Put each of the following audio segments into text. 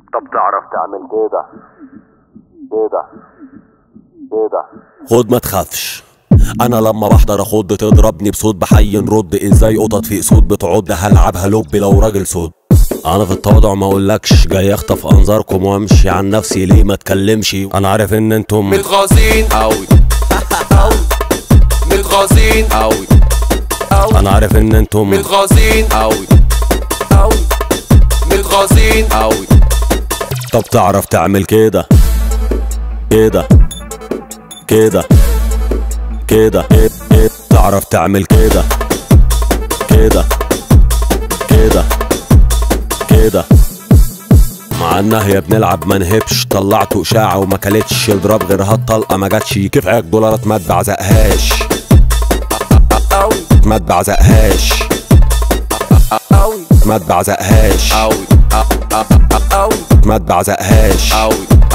طب تعرف تعمل كده كده كده خد ما تخافش انا لما بحضر اخد تضربني بصوت بحي نرد ازاي قطط في اسود بتعض هلعبها لب لو راجل صوت انا في التواضع ما اقولكش جاي اخطف انظاركم وامشي عن نفسي ليه ما اتكلمش انا عارف ان انتم متغاظين أوي أوي متغاظين أوي أوي انا عارف ان انتم متغاظين أوي أوي متغاظين أوي طب تعرف تعمل كده كده كده كده كده. تعرف تعمل كده كده كده كده مع النهية بنلعب ما نهبش طلعته اشاعة وما كلتش اضرب غيرها الطلقة ما جاتش كفاية دولارات ما تبعزقهاش أوي ما تبعزقهاش أوي ما تبعزقهاش أوي أوي ما تبعزقهاش أوي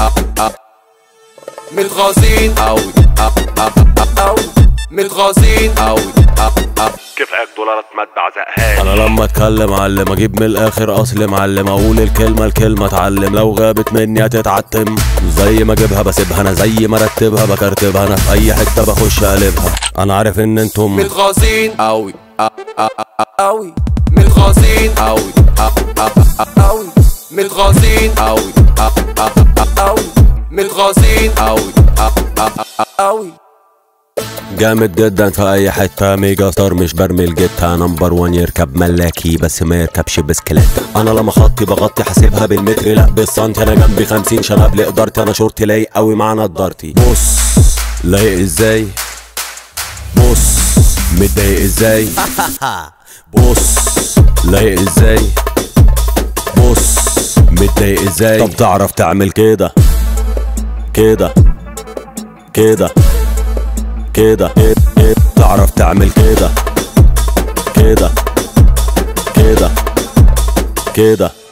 متغاظين أوي أوي متغاظين أوي كفاية دولارات ما تبعزقهاش انا لما اتكلم علم اجيب من الاخر اصل معلم اقول الكلمه الكلمه اتعلم لو غابت مني هتتعتم زي ما اجيبها بسيبها انا زي ما ارتبها بكرتبها انا في اي حته بخش اقلبها انا عارف ان انتم متغاظين أوي أوي متغاظين أوي أوي متغاظين أوي أوي متغاظين أوي أوي جامد جدا في اي حته ميجا ستار مش برمي الجيتا نمبر وان يركب ملاكي بس ما يركبش بسكليت انا لما خطي بغطي حاسبها بالمتر لا بالسنتي انا جنبي خمسين شنب لقدرتي انا شورتي لايق قوي مع نضارتي بص لايق ازاي بص متضايق ازاي بص لايق ازاي بص متضايق ازاي طب تعرف تعمل كده كده كده كده تعرف تعمل كده كده كده كده